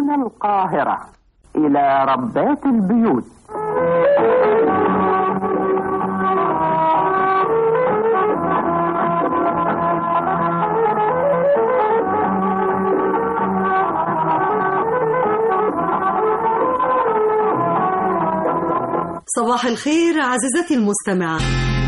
من القاهرة إلى ربات البيوت صباح الخير عزيزتي المستمعة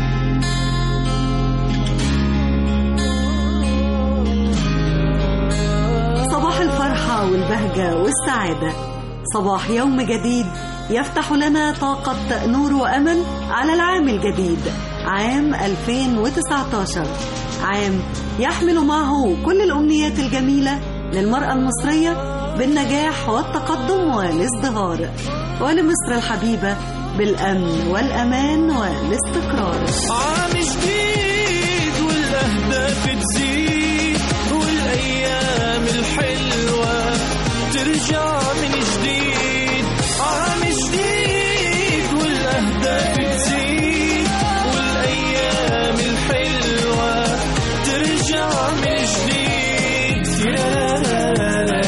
صباح الفرحة والبهجة والسعادة صباح يوم جديد يفتح لنا طاقة نور وأمل على العام الجديد عام 2019 عام يحمل معه كل الأمنيات الجميلة للمرأة المصرية بالنجاح والتقدم والازدهار ولمصر الحبيبة بالأمن والأمان والاستقرار عام جديد والأهداف تزيد والأيام الحلوة ترجع من جديد عام جديد والأهداف تزيد والأيام الحلوة ترجع من جديد تيرارارارا،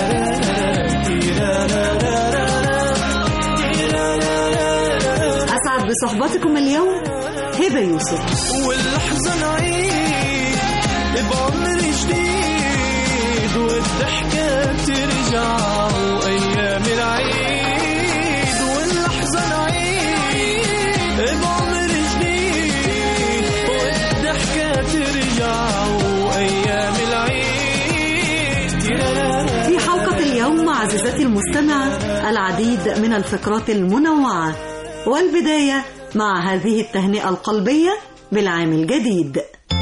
تيرارارارا، تيرارارارا. أسعد بصحبتكم اليوم هبة يوسف واللحظة نعيد بعمر جديد والضحكة ترجع وأيام العيد واللحظة نعيد بعمر جديد والضحكة ترجع وأيام العيد تيرارارا. في حلقة اليوم عزيزتي المستمعة العديد من الفقرات المنوعة والبداية مع هذه التهنئة القلبية بالعام الجديد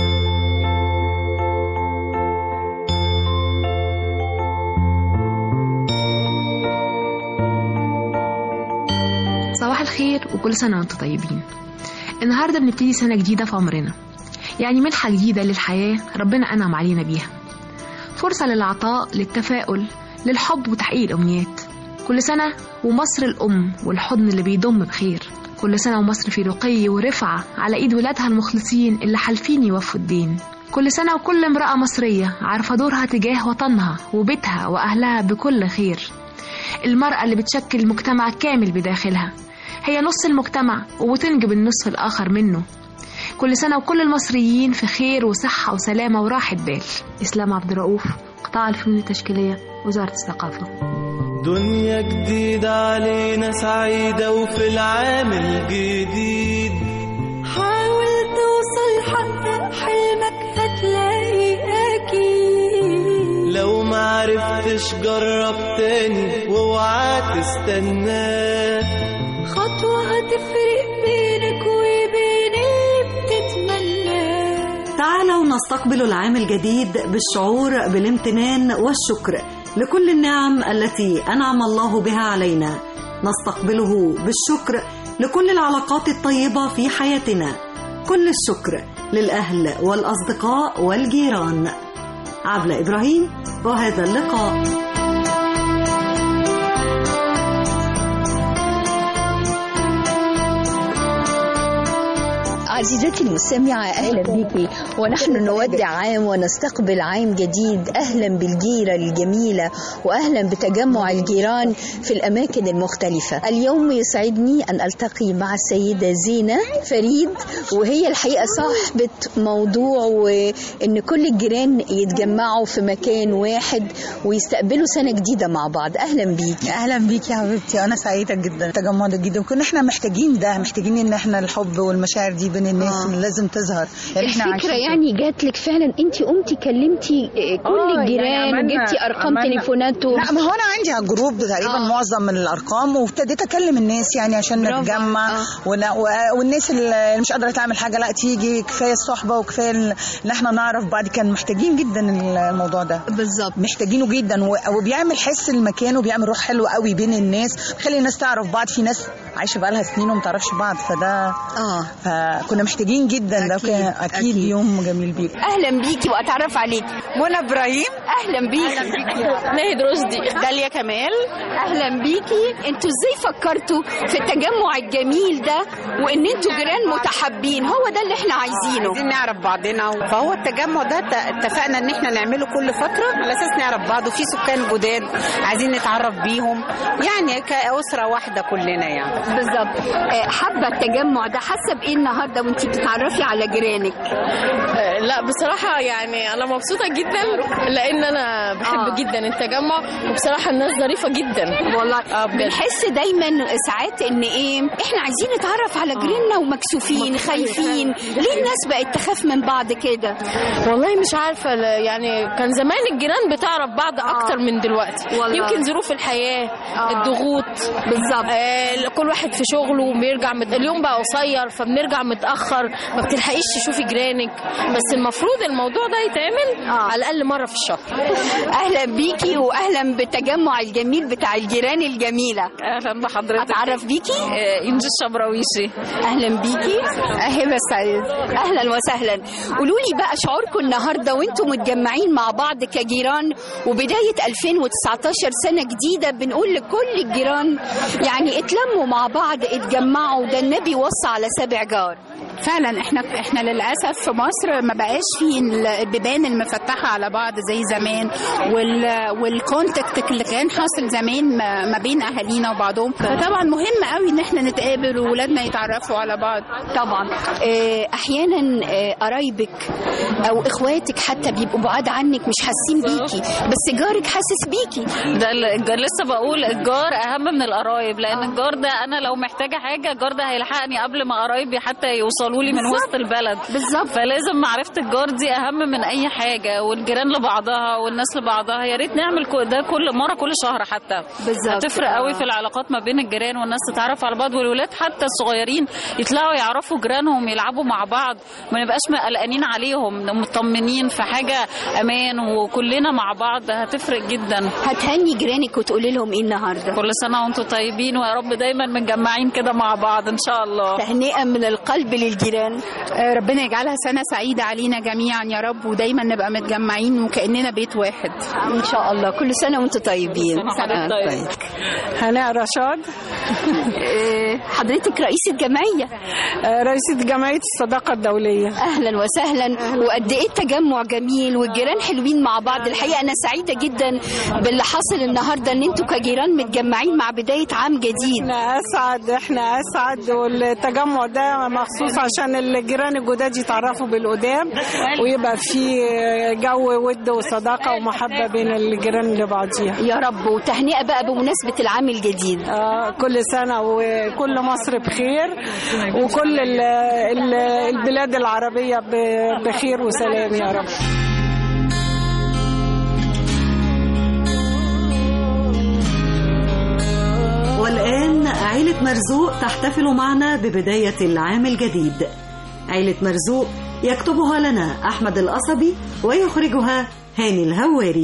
صباح الخير وكل سنة وانتم طيبين النهاردة بنبتدي سنة جديدة في عمرنا يعني منحة جديدة للحياة ربنا أنعم علينا بيها فرصة للعطاء للتفاؤل للحب وتحقيق الأمنيات كل سنة ومصر الأم والحضن اللي بيضم بخير كل سنة ومصر في رقي ورفعة على إيد ولادها المخلصين اللي حالفين يوفوا الدين كل سنة وكل امرأة مصرية عارفة دورها تجاه وطنها وبيتها وأهلها بكل خير المرأة اللي بتشكل مجتمع كامل بداخلها هي نص المجتمع وبتنجب النصف الآخر منه كل سنة وكل المصريين في خير وصحة وسلامة وراحة بال إسلام عبد الرؤوف قطاع الفنون التشكيلية وزارة الثقافة دنيا جديدة علينا سعيدة وفي العام الجديد حاول توصل حقق حلمك هتلاقي أكيد لو معرفتش جرب تاني واوعى تستناه خطوة هتفرق بينك وبين اللي بتتمناه تعالوا نستقبل العام الجديد بالشعور بالامتنان والشكر لكل النعم التي أنعم الله بها علينا نستقبله بالشكر لكل العلاقات الطيبة في حياتنا كل الشكر للأهل والأصدقاء والجيران عبلة إبراهيم وهذا اللقاء عزيزتي المستمعة أهلا بك ونحن نودع عام ونستقبل عام جديد أهلا بالجيرة الجميلة وأهلا بتجمع الجيران في الأماكن المختلفة اليوم يسعدني أن ألتقي مع السيدة زينة فريد وهي الحقيقة صاحبة موضوع وإن كل الجيران يتجمعوا في مكان واحد ويستقبلوا سنة جديدة مع بعض أهلا بيك اهلا بيك يا حبيبتي انا سعيده جدا التجمع ده جدا وكنا احنا محتاجين ده محتاجين ان احنا الحب والمشاعر دي بين الناس آه. اللي لازم تظهر الفكرة عايشين- يعني جات لك فعلا انت قمتي كلمتي آه، كل آه، الجيران يعني عملنا- وجبتي ارقام عملنا- تليفوناتهم لا ما هو انا عندي على الجروب ده تقريبا آه. معظم من الارقام وابتديت اكلم الناس يعني عشان برافو. نتجمع آه. ون- و- والناس اللي مش قادره تعمل حاجه لا تيجي كفايه الصحبه وكفايه ال- ان احنا نعرف بعض كان محتاجين جدا الموضوع ده بالظبط محتاجينه جدا و- وبيعمل حس المكان وبيعمل روح حلوه قوي بين الناس بيخلي الناس تعرف بعض في ناس عايشه بقالها سنين وما تعرفش بعض فده اه فكنا كنا محتاجين جدا ده أكيد، كان اكيد, أكيد. يوم جميل بيكم اهلا بيكي واتعرف عليك منى ابراهيم اهلا بيكي ناهد رشدي داليا كمال اهلا بيكي انتوا ازاي فكرتوا في التجمع الجميل ده وان انتوا جيران متحابين هو ده اللي احنا عايزينه عايزين نعرف بعضنا فهو التجمع ده ت- اتفقنا ان احنا نعمله كل فتره على اساس نعرف بعض وفي سكان جداد عايزين نتعرف بيهم يعني كاسره واحده كلنا يعني بالظبط آه، حابه التجمع ده حاسه بايه النهارده وانت بتتعرفي على جيرانك آه، لا بصراحة يعني أنا مبسوطة جدا لأن أنا بحب آه. جدا التجمع وبصراحة الناس ظريفة جدا والله اه بجد بنحس دايما ساعات ان ايه احنا عايزين نتعرف على جيراننا ومكسوفين خايفين ليه الناس بقت تخاف من بعض كده والله مش عارفة لا، يعني كان زمان الجيران بتعرف بعض أكتر من دلوقتي والله. يمكن ظروف الحياة آه. الضغوط بالظبط آه كل واحد في شغله وبيرجع مت... اليوم بقى قصير فبنرجع متأخر ما بتلحقيش تشوفي جيرانك بس المفروض الموضوع ده يتعمل آه. على الأقل مرة في الشهر اهلا بيكي واهلا بالتجمع الجميل بتاع الجيران الجميله اهلا بحضرتك اتعرف بيكي انجي الشبراويشي اهلا بيكي هبه السعيد اهلا وسهلا قولوا لي بقى شعوركم النهارده وانتم متجمعين مع بعض كجيران وبدايه 2019 سنه جديده بنقول لكل الجيران يعني اتلموا مع بعض اتجمعوا ده النبي وصى على سبع جار فعلا احنا احنا للاسف في مصر ما بقاش في البيبان المفتحه على بعض زي زمان وال والكونتاكت اللي كان حاصل زمان ما ما بين اهالينا وبعضهم فطبعا مهم قوي ان احنا نتقابل وولادنا يتعرفوا على بعض طبعا آه، احيانا آه، قرايبك او اخواتك حتى بيبقوا بعاد عنك مش حاسين بيكي بس جارك حاسس بيكي ده الجار لسه بقول الجار اهم من القرايب لان الجار ده انا لو محتاجه حاجه الجار ده هيلحقني قبل ما قرايبي حتى يوصلوا لي من بالظبط. وسط البلد بالظبط. فلازم معرفه الجار دي اهم من اي حاجه والجيران لبعضها والناس لبعضها يا ريت نعمل كو- ده كل مره كل شهر حتى بالظبط. هتفرق قوي في العلاقات ما بين الجيران والناس تتعرف على بعض والولاد حتى الصغيرين يطلعوا يعرفوا جيرانهم يلعبوا مع بعض ما نبقاش قلقانين عليهم مطمنين في حاجه امان وكلنا مع بعض هتفرق جدا هتهني جيرانك وتقولي لهم ايه النهارده كل سنة وانتم طيبين ويا رب دايما متجمعين كده مع بعض ان شاء الله تهنئه من القلب للجيران آه، ربنا يجعلها سنه سعيده علينا جميعا يا رب ودايما نبقى متجمعين وكاننا بيت واحد ان شاء الله كل سنه وانتم طيبين سنة آه، طيب. طيب. هناء رشاد آه، حضرتك رئيسه جمعيه آه، رئيسة جمعية الصداقة الدولية اهلا وسهلا وقد ايه التجمع جميل والجيران حلوين مع بعض الحقيقه انا سعيده جدا باللي حصل النهارده ان انتوا كجيران متجمعين مع بدايه عام جديد احنا اسعد احنا اسعد والتجمع ده مخصوص عشان الجيران الجداد يتعرفوا بالقدام ويبقى في جو ود وصداقة ومحبة بين الجيران لبعضيها يا رب وتهنئه بقى بمناسبه العام الجديد آه، كل سنة وكل مصر بخير وكل ال- ال- البلاد العربية ب- بخير وسلام يا رب والآن عيلة مرزوق تحتفل معنا ببداية العام الجديد عيلة مرزوق يكتبها لنا أحمد القصبي ويخرجها هاني الهواري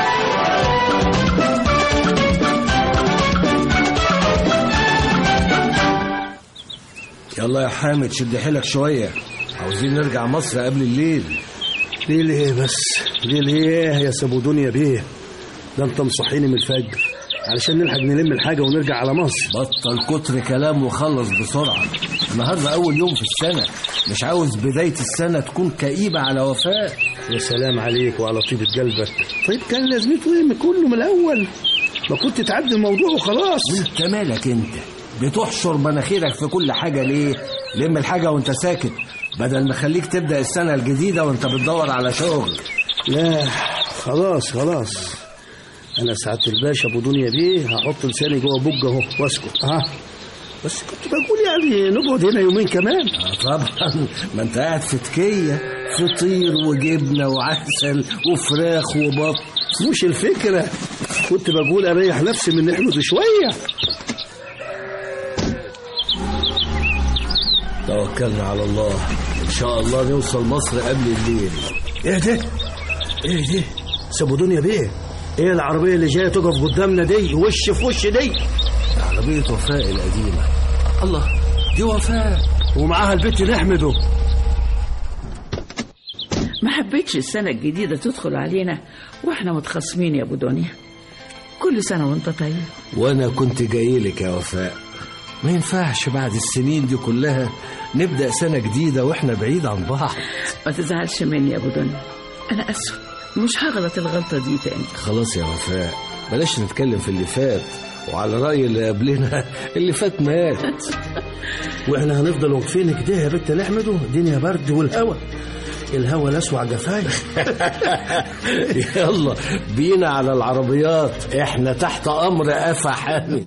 يلا يا حامد شد حيلك شوية عاوزين نرجع مصر قبل الليل ليه ليه بس ليه ليه يا سابو دنيا بيه ده انت مصحيني من الفجر علشان نلحق نلم الحاجة ونرجع على مصر بطل كتر كلام وخلص بسرعة النهاردة أول يوم في السنة مش عاوز بداية السنة تكون كئيبة على وفاء يا سلام عليك وعلى طيبة قلبك طيب كان لازمته ايه من كله من الأول ما كنت تعدي الموضوع وخلاص وانت مالك انت بتحشر مناخيرك في كل حاجة ليه لم الحاجة وانت ساكت بدل ما خليك تبدأ السنة الجديدة وانت بتدور على شغل لا خلاص خلاص انا سعاده الباشا ابو دنيا بيه هحط لساني جوه بوج اهو واسكت ها بس كنت بقول يعني نقعد هنا يومين كمان آه طبعا ما انت قاعد في تكية فطير وجبنة وعسل وفراخ وبط مش الفكرة كنت بقول اريح نفسي من نحمد شوية توكلنا على الله ان شاء الله نوصل مصر قبل الليل ايه ده ايه ده سابو دنيا بيه ايه العربية اللي جاية تقف قدامنا دي وش في وش دي عربية وفاء القديمة الله دي وفاء ومعاها البت نحمده ما حبيتش السنة الجديدة تدخل علينا واحنا متخاصمين يا ابو دنيا كل سنة وانت طيب وانا كنت جاي لك يا وفاء ما ينفعش بعد السنين دي كلها نبدأ سنة جديدة واحنا بعيد عن بعض ما تزعلش مني يا ابو دنيا انا اسف مش هغلط الغلطة دي تاني خلاص يا وفاء بلاش نتكلم في اللي فات وعلى رأي اللي قبلنا اللي فات مات واحنا هنفضل واقفين كده يا بت نحمده الدنيا برد والهوا الهوا لسوع جفايا يلا بينا على العربيات احنا تحت امر قفا حامد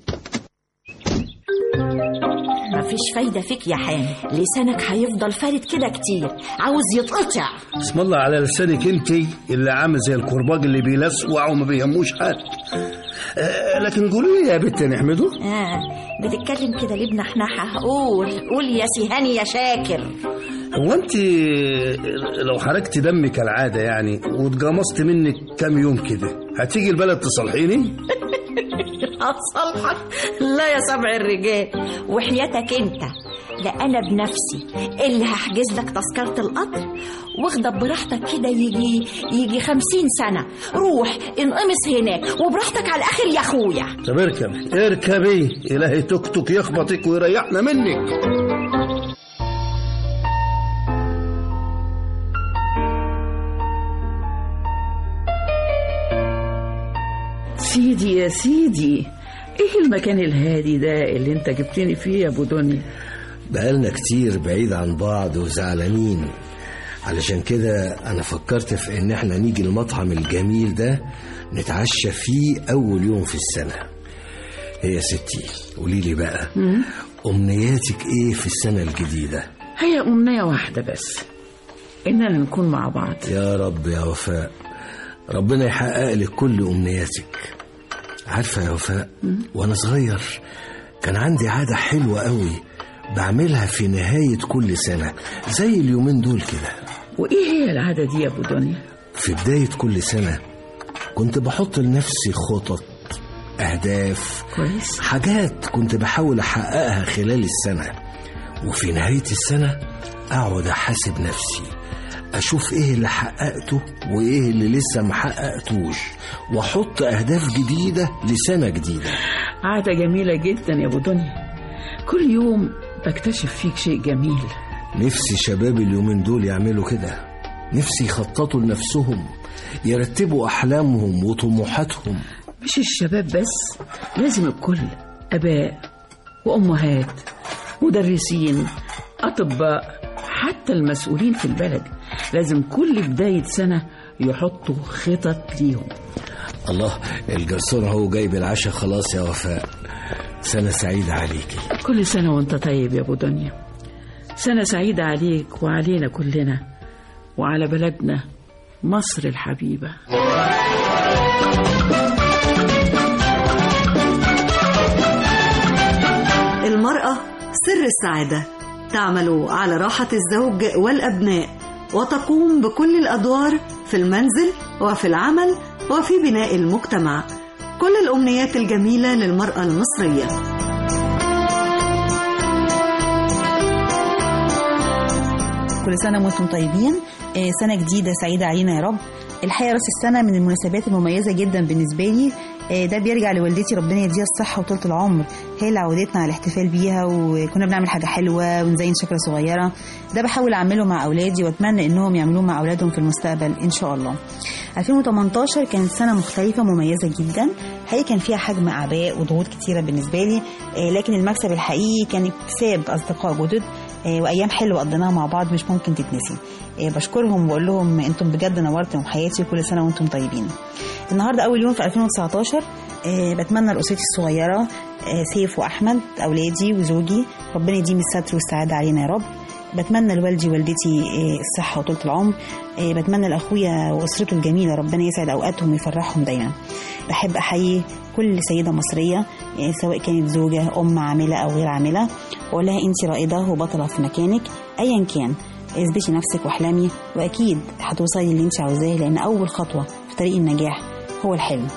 مفيش فايدة فيك يا حامد لسانك هيفضل فارد كده كتير عاوز يتقطع اسم الله على لسانك انت اللي عامل زي الكرباج اللي بيلسوع وما بيهموش حد آه لكن قولوا لي يا بت نحمده آه بتتكلم كده ليه بنحنحة قول قول يا سيهاني يا شاكر هو انت لو حركت دمي كالعاده يعني واتجمصت منك كام يوم كده هتيجي البلد تصالحيني هتصالحك لا يا سبع الرجال وحياتك انت لا انا بنفسي اللي هحجز لك تذكرة القطر واخدك براحتك كده يجي يجي خمسين سنة روح انقمص هناك وبراحتك على الاخر يا اخويا طب اركب اركبي الهي توك توك يخبطك ويريحنا منك سيدي يا سيدي ايه المكان الهادي ده اللي انت جبتني فيه يا ابو دنيا بقالنا كتير بعيد عن بعض وزعلانين علشان كده انا فكرت في ان احنا نيجي المطعم الجميل ده نتعشى فيه اول يوم في السنة هي ستي قولي لي بقى امنياتك ايه في السنة الجديدة هي امنية واحدة بس اننا نكون مع بعض يا رب يا وفاء ربنا يحقق لك كل امنياتك عارفة يا وفاء وانا صغير كان عندي عادة حلوة قوي بعملها في نهاية كل سنة زي اليومين دول كده وايه هي العادة دي يا ابو دنيا في بداية كل سنة كنت بحط لنفسي خطط أهداف كويس حاجات كنت بحاول أحققها خلال السنة وفي نهاية السنة أقعد أحاسب نفسي أشوف إيه اللي حققته وإيه اللي لسه ما حققتوش وأحط أهداف جديدة لسنة جديدة عادة جميلة جدا يا ابو دنيا كل يوم بكتشف فيك شيء جميل نفسي شباب اليومين دول يعملوا كده نفسي يخططوا لنفسهم يرتبوا أحلامهم وطموحاتهم مش الشباب بس لازم الكل اباء وامهات مدرسين اطباء حتى المسؤولين في البلد لازم كل بداية سنة يحطوا خطط ليهم الله الجرسون هو جايب العشاء خلاص يا وفاء سنة سعيدة عليكي كل سنة وانت طيب يا ابو دنيا سنة سعيدة عليك وعلينا كلنا وعلى بلدنا مصر الحبيبة المرأة سر السعادة تعمل على راحة الزوج والأبناء وتقوم بكل الأدوار في المنزل وفي العمل وفي بناء المجتمع كل الأمنيات الجميلة للمرأة المصرية كل سنة وانتم طيبين آه، سنة جديدة سعيدة علينا يا رب الحقيقة راس السنة من المناسبات المميزة جدا بالنسبة لي آه، ده بيرجع لوالدتي ربنا يديها الصحة وطولة العمر هي اللي عودتنا على الاحتفال بيها وكنا بنعمل حاجة حلوة ونزين شكرة صغيرة ده بحاول أعمله مع أولادي وأتمنى إنهم يعملوه مع أولادهم في المستقبل إن شاء الله 2018 كانت سنة مختلفة مميزة جدا حقيقي كان فيها حجم أعباء وضغوط كتيرة بالنسبة لي آه، لكن المكسب الحقيقي كان اكتساب أصدقاء جدد آه، وايام حلوه قضيناها مع بعض مش ممكن تتنسي آه، بشكرهم وبقول لهم انتم بجد نورتم حياتي كل سنه وانتم طيبين النهارده اول يوم في 2019 آه، بتمنى لاسرتي الصغيره آه، سيف واحمد اولادي وزوجي ربنا يديم الستر والسعاده علينا يا رب بتمنى لوالدي ووالدتي آه، الصحه وطولة العمر آه، بتمنى لاخويا واسرته الجميله ربنا يسعد اوقاتهم ويفرحهم دايما بحب احيي كل سيده مصريه آه، سواء كانت زوجه ام عامله او غير عامله واقول لها انت رائده وبطله في مكانك ايا كان اثبتي نفسك واحلمي واكيد هتوصلي اللي انت عاوزاه لان اول خطوه في طريق النجاح هو الحلم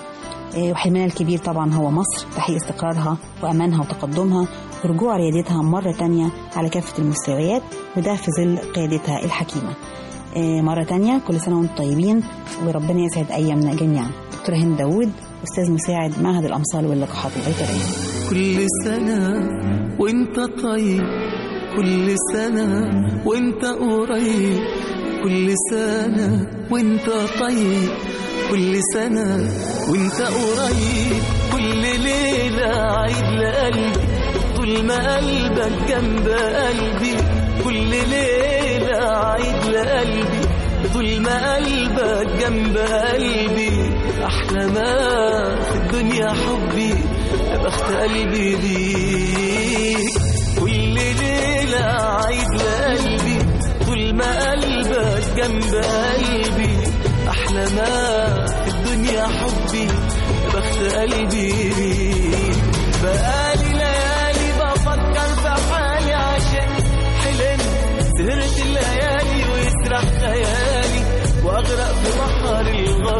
آه، وحلمنا الكبير طبعا هو مصر تحقيق استقرارها وأمانها وتقدمها ورجوع ريادتها مرة تانية على كافة المستويات وده في ظل قيادتها الحكيمة آه، مرة تانية كل سنة وانتم طيبين وربنا يسعد أيامنا جميعا دكتورة هند داوود أستاذ مساعد معهد الأمصال واللقاحات البيطرية كل سنة وانت طيب كل سنة وانت قريب كل سنة وانت طيب كل سنة وانت قريب كل ليلة عيد لقلبي طول ما قلبك جنب قلبي كل ليلة عيد لقلبي طول ما قلبك جنب قلبي أحلى ما في الدنيا حبي يا بخت قلبي بيك كل ليلة عيد لقلبي طول ما قلبك جنب قلبي أحلى ما في الدنيا حبي يا بخت قلبي بيك بقالي ليالي بفكر في حالي عشان حلمت سهرت الليالي ويسرح خيالي واغرق في بحر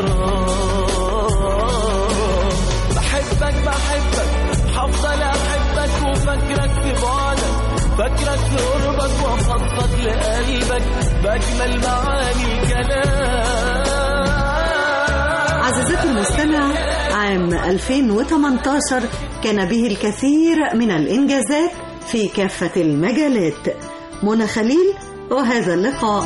الغرام بحبك بحبك هفضل احبك وفاكرك في بعدك فاكرك في قربك وافضفض لقلبك باجمل معاني الكلام عزيزتي المستمع عام 2018 كان به الكثير من الإنجازات في كافة المجالات منى خليل وهذا اللقاء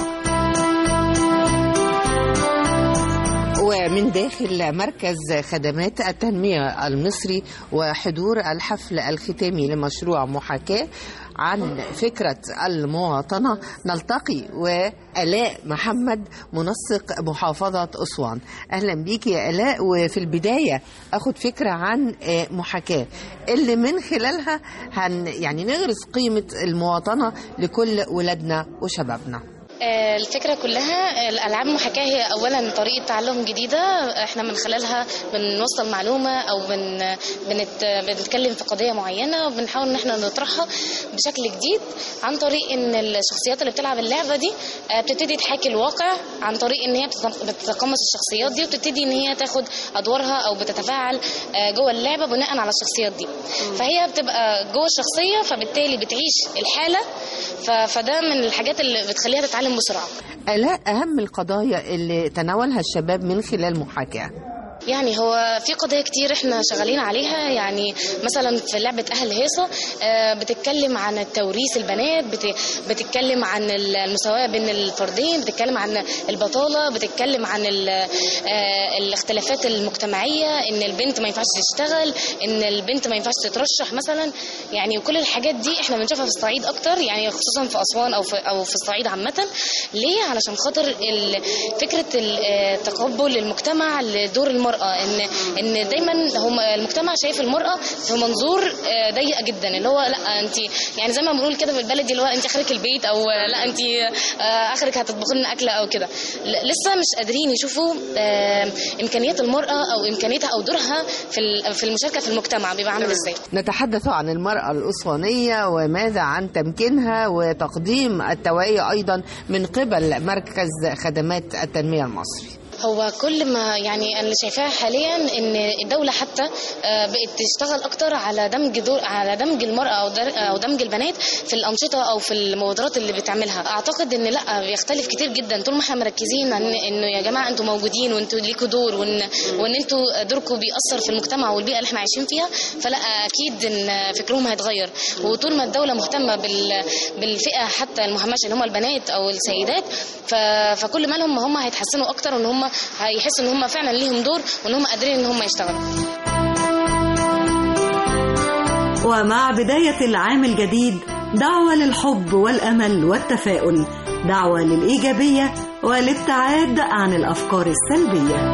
ومن داخل مركز خدمات التنمية المصري وحضور الحفل الختامي لمشروع محاكاة عن فكرة المواطنة نلتقي وآلاء محمد منسق محافظة أسوان أهلا بيك يا آلاء وفي البداية أخد فكرة عن آه، محاكاة اللي من خلالها هن يعني نغرس قيمة المواطنة لكل ولادنا وشبابنا آه، الفكرة كلها الألعاب المحاكاة هي أولا طريقة تعلم جديدة احنا من خلالها بنوصل معلومة أو بن بنت بنتكلم في قضية معينة وبنحاول إن احنا نطرحها بشكل جديد عن طريق إن الشخصيات اللي بتلعب اللعبة دي آه، بتبتدي تحاكي الواقع عن طريق إن هي بتت- بتتقمص الشخصيات دي وبتبتدي إن هي تاخد أدوارها أو بتتفاعل آه، جوه اللعبة بناء على الشخصيات دي فهي بتبقى جوه الشخصية فبالتالي بتعيش الحالة ف- فده من الحاجات اللي بتخليها تتعلم بسرعة آلاء أهم القضايا اللي تناولها الشباب من خلال محاكاة يعني هو في قضايا كتير احنا شغالين عليها يعني مثلا في لعبة أهل هيصة آه، بتتكلم عن التوريث البنات بت- بتتكلم عن المساواة بين الفردين بتتكلم عن البطالة بتتكلم عن ال- آه، الاختلافات المجتمعية ان البنت ما ينفعش تشتغل ان البنت ما ينفعش تترشح مثلا يعني وكل الحاجات دي احنا بنشوفها في الصعيد اكتر يعني خصوصا في أسوان او في او في الصعيد عامة ليه علشان خاطر ال- فكرة ال- آه، تقبل المجتمع لدور المرأة ان ان دايما هم المجتمع شايف المرأة في منظور آه، ضيق جدا اللي هو لا انت يعني زي ما بنقول كده بالبلدي اللي هو انت اخرك البيت او آه، لا انت آه، اخرك هتطبخي لنا اكله او كده ل- لسه مش قادرين يشوفوا آه، امكانيات المرأة او امكانياتها او دورها في ال- في المشاركة في المجتمع بيبقى عامل ازاي نتحدث عن المرأة الأسوانية وماذا عن تمكينها وتقديم التوعية أيضا من قبل مركز خدمات التنمية المصري هو كل ما يعني انا اللي شايفاها حاليا ان الدوله حتى آه، بقت تشتغل اكتر على دمج دور على دمج المراه او در- او دمج البنات في الانشطه او في المبادرات اللي بتعملها اعتقد ان لا بيختلف كتير جدا طول ما احنا مركزين عن انه يا جماعه انتوا موجودين وانتوا ليكوا دور وان وان انتوا دوركم بيأثر في المجتمع والبيئه اللي احنا عايشين فيها فلا اكيد ان فكرهم هيتغير وطول ما الدوله مهتمه بال بالفئه حتى المهمشه اللي هم البنات او السيدات ف... فكل ما لهم هم هيتحسنوا اكتر وان هم هيحسوا ان هم فعلا ليهم دور وان هم قادرين ان هم يشتغلوا ومع بداية العام الجديد دعوة للحب والأمل والتفاؤل دعوة للإيجابية والابتعاد عن الأفكار السلبية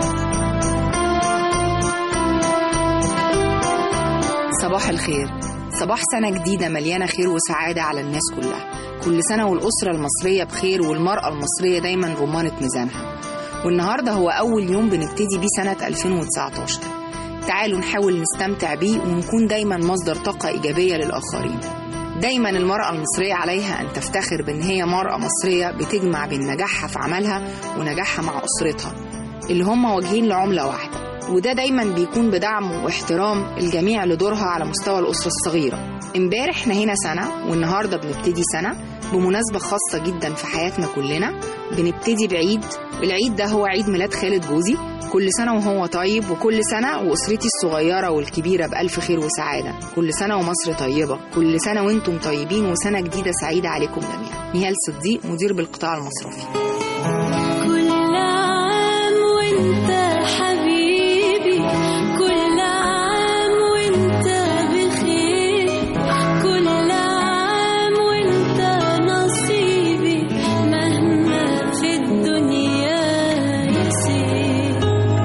صباح الخير صباح سنة جديدة مليانة خير وسعادة على الناس كلها كل سنة والأسرة المصرية بخير والمرأة المصرية دايما رمانة ميزانها والنهاردة هو أول يوم بنبتدي بيه سنة 2019 تعالوا نحاول نستمتع بيه ونكون دايما مصدر طاقة إيجابية للآخرين دايما المرأة المصرية عليها أن تفتخر بأن هي مرأة مصرية بتجمع بين نجاحها في عملها ونجاحها مع أسرتها اللي هم واجهين لعملة واحدة وده دايما بيكون بدعم واحترام الجميع لدورها على مستوى الأسرة الصغيرة امبارح احنا هنا سنة والنهاردة بنبتدي سنة بمناسبة خاصة جدا في حياتنا كلنا بنبتدي بعيد العيد ده هو عيد ميلاد خالد جوزي كل سنة وهو طيب وكل سنة وأسرتي الصغيرة والكبيرة بألف خير وسعادة كل سنة ومصر طيبة كل سنة وانتم طيبين وسنة جديدة سعيدة عليكم جميعا نهال صديق مدير بالقطاع المصرفي كل عام وانت حبيبي كل عام وانت بخير كل عام وانت نصيبي مهما في الدنيا يصير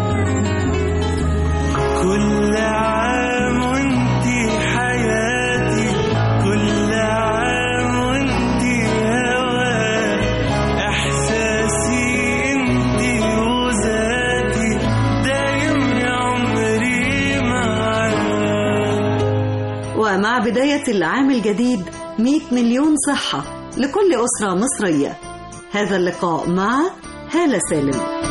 كل عام وانتي حياتي كل عام وانتي هواي احساسي انتي وذاتي دايم يا عمري معاك ومع بداية العام الجديد 100 مليون صحة لكل أسرة مصرية هذا اللقاء مع هالة سالم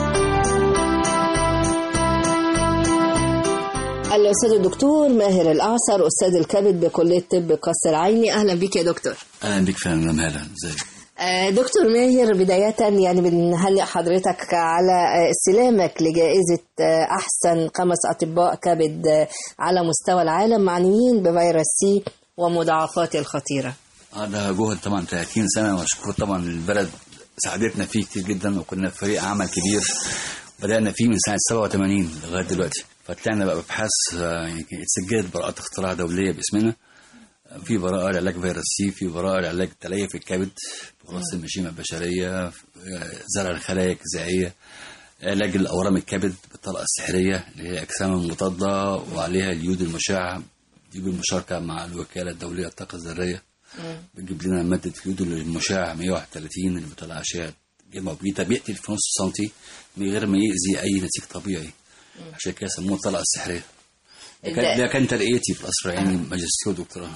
الأستاذ الدكتور ماهر الأعصر أستاذ الكبد بكلية طب قصر العيني أهلا بك يا دكتور اهلا بك فندم مهلا ازيك آه، دكتور ماهر بداية يعني بنهنئ حضرتك على آه، استلامك لجائزة آه، أحسن خمس أطباء كبد آه، على مستوى العالم معنيين بفيروس سي ومضاعفاته الخطيرة هذا جهد طبعا 30 سنه مشكور طبعا البلد ساعدتنا فيه كتير جدا وكنا في فريق عمل كبير بدأنا فيه من سنة 87 لغاية دلوقتي فطلعنا بقى بأبحاث آه، يعني اتسجلت براءات اختراع دولية باسمنا في براءة لعلاج فيروس سي في براءة لعلاج تليف الكبد بواسطة المشيمة البشرية آه، زرع الخلايا الجذعية علاج الأورام الكبد بالطلقة السحرية اللي هي أجسام مضادة وعليها اليود المشع دي بالمشاركة مع الوكالة الدولية للطاقة الذرية بتجيب لنا مادة اليود المشع 131 اللي بيطلع أشعة جيمة بيتا بيقتل في نص سنتي من غير ما يأذي أي نسيج طبيعي عشان كده سموه الطلقة السحرية ده كان- ده كان ترقيتي في القصر يعني ماجستير ودكتوراه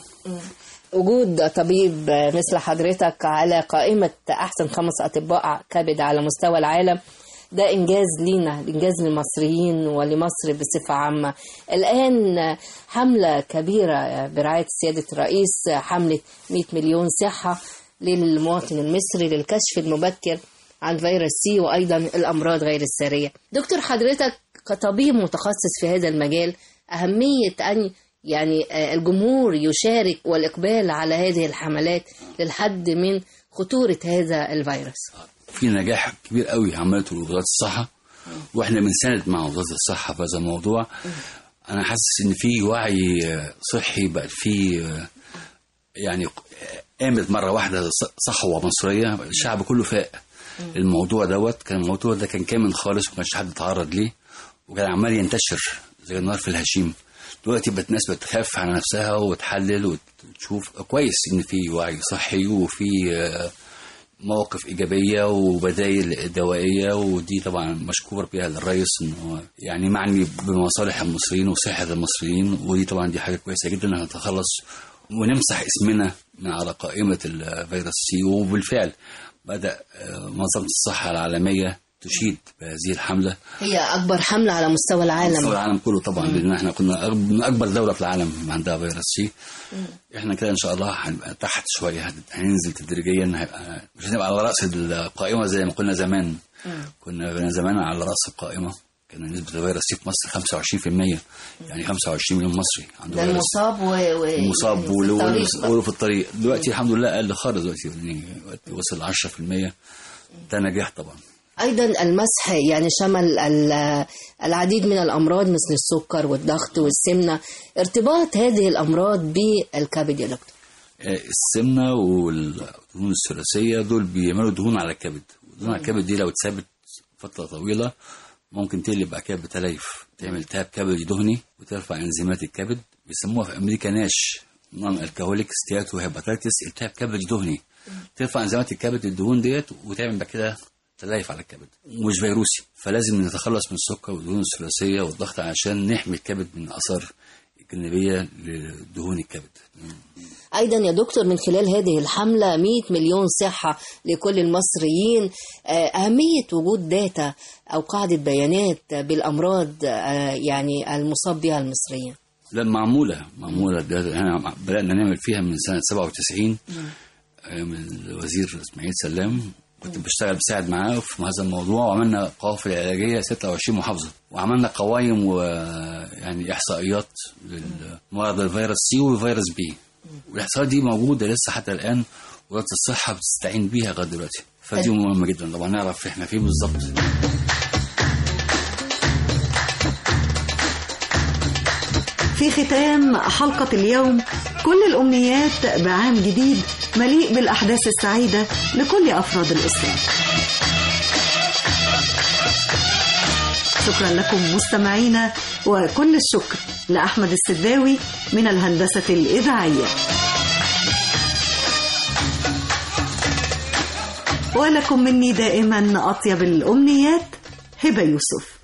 وجود طبيب مثل حضرتك على قائمة أحسن خمس أطباء كبد على مستوى العالم ده إنجاز لينا إنجاز للمصريين ولمصر بصفة عامة الآن حملة كبيرة برعاية سيادة الرئيس حملة 100 مليون صحة للمواطن المصري للكشف المبكر عن فيروس سي وأيضا الأمراض غير السارية دكتور حضرتك كطبيب متخصص في هذا المجال أهمية أن يعني آه، الجمهور يشارك والإقبال على هذه الحملات للحد من خطورة هذا الفيروس في نجاح كبير قوي عملته وزارة الصحة واحنا بنساند مع وزارة الصحة في هذا الموضوع انا حاسس ان في وعي آه، صحي بقى في آه، يعني آه، قامت مرة واحدة ص- صحوة مصرية الشعب كله فاق الموضوع دوت كان الموضوع ده كان كامن خالص وما كانش حد اتعرض ليه وكان عمال ينتشر زي النار في الهشيم دلوقتي بقت الناس بتخاف على نفسها وتحلل وتشوف كويس ان في وعي صحي وفي آه، مواقف ايجابيه وبدائل دوائيه ودي طبعا مشكور بها الرئيس ان هو يعني معني بمصالح المصريين وصحه المصريين ودي طبعا دي حاجه كويسه جدا ان نتخلص ونمسح اسمنا من على قائمه الفيروس سي وبالفعل بدا آه، منظمه الصحه العالميه تشيد بهذه الحمله هي أكبر حملة على مستوى العالم مستوى العالم كله طبعا لان احنا كنا أغ- من اكبر دوله في العالم عندها فيروس سي احنا كده ان شاء الله هنبقى تحت شويه هن- هننزل تدريجيا هيبقى مش هنبقى على راس القائمه زي ما كنا زمان كنا كنا زمان على راس القائمه كان نسبه الفيروس سي في مصر 25% يعني 25 مليون مصري عنده ده فيروس المصاب و... و... المصاب في الطريق بقى. واللي في الطريق دلوقتي الحمد لله اقل خالص دلوقتي يعني دلوقتي وصل 10% ده نجاح طبعا أيضا المسح يعني شمل ال- العديد من الأمراض مثل السكر والضغط والسمنة ارتباط هذه الأمراض بالكبد يا دكتور آه، السمنه والدهون الثلاثيه دول بيعملوا دهون على الكبد الدهون على الكبد دي لو اتثبت فتره طويله ممكن تقلب بعد كده بتليف تعمل التهاب كبدي دهني وترفع انزيمات الكبد بيسموها في امريكا ناش نون الكهوليك ستياتو هيباتيتس التهاب كبدي دهني ترفع انزيمات الكبد الدهون ديت وتعمل بعد كده تليف على الكبد ومش فيروسي فلازم نتخلص من السكر والدهون الثلاثيه والضغط عشان نحمي الكبد من اثار الجانبيه لدهون الكبد أيضا يا دكتور من خلال هذه الحملة 100 مليون صحة لكل المصريين آه، أهمية وجود داتا أو قاعدة بيانات بالأمراض آه، يعني المصاب بها المصريين لا معموله معموله ده احنا بدانا نعمل فيها من سنه 97 آه، من الوزير اسماعيل سلام كنت بشتغل بساعد معاه في هذا الموضوع وعملنا قوافل علاجيه 26 محافظه وعملنا قوائم ويعني احصائيات لمرض الفيروس سي وفيروس بي والاحصائيات دي موجوده لسه حتى الان وزاره الصحه بتستعين بيها لغايه دلوقتي فدي مهمه جدا طبعا نعرف احنا فين بالظبط في ختام حلقة اليوم كل الأمنيات بعام جديد مليء بالأحداث السعيدة لكل أفراد الأسرة شكرا لكم مستمعينا وكل الشكر لأحمد السداوي من الهندسة الإذاعية ولكم مني دائما أطيب الأمنيات هبة يوسف